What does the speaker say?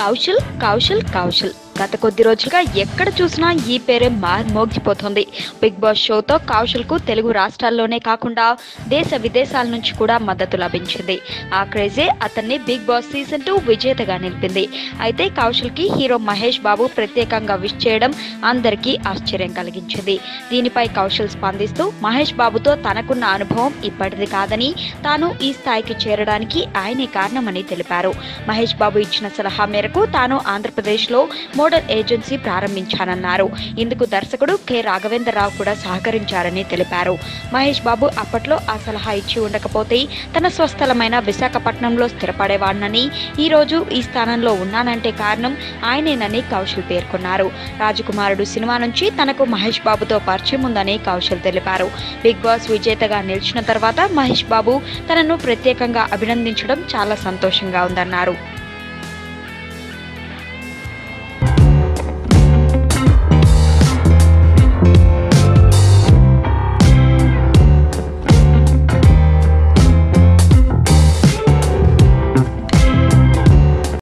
కౌశల్ కౌశల్ కౌశల్ గత కొద్ది రోజులుగా ఎక్కడ చూసినా ఈ పేరే మోగిపోతుంది బిగ్ బాస్ షోతో కౌశల్ కు తెలుగు రాష్ట్రాల్లోనే కాకుండా దేశ విదేశాల నుంచి కూడా మద్దతు లభించింది ఆ క్రేజే అతన్ని బిగ్ బాస్ సీజన్ టూ విజేతగా నిలిపింది అయితే కౌశల్ కి హీరో మహేష్ బాబు ప్రత్యేకంగా విష్ చేయడం అందరికీ ఆశ్చర్యం కలిగించింది దీనిపై కౌశల్ స్పందిస్తూ మహేష్ బాబుతో తనకున్న అనుభవం ఇప్పటిది కాదని తాను ఈ స్థాయికి చేరడానికి ఆయనే కారణమని తెలిపారు మహేష్ బాబు ఇచ్చిన సలహా మేరకు తాను ఆంధ్రప్రదేశ్లో మోడల్ ఏజెన్సీ ప్రారంభించానన్నారు ఇందుకు దర్శకుడు కె రాఘవేంద్రరావు కూడా సహకరించారని తెలిపారు మహేష్ బాబు అప్పట్లో ఆ సలహా ఇచ్చి ఉండకపోతే తన స్వస్థలమైన విశాఖపట్నంలో స్థిరపడేవాడినని ఈ రోజు ఈ స్థానంలో ఉన్నానంటే కారణం ఆయనేనని కౌశల్ పేర్కొన్నారు రాజకుమారుడు సినిమా నుంచి తనకు మహేష్ బాబుతో పరిచయం ఉందని కౌశల్ తెలిపారు బిగ్ బాస్ విజేతగా నిలిచిన తర్వాత మహేష్ బాబు తనను ప్రత్యేకంగా అభినందించడం చాలా సంతోషంగా ఉందన్నారు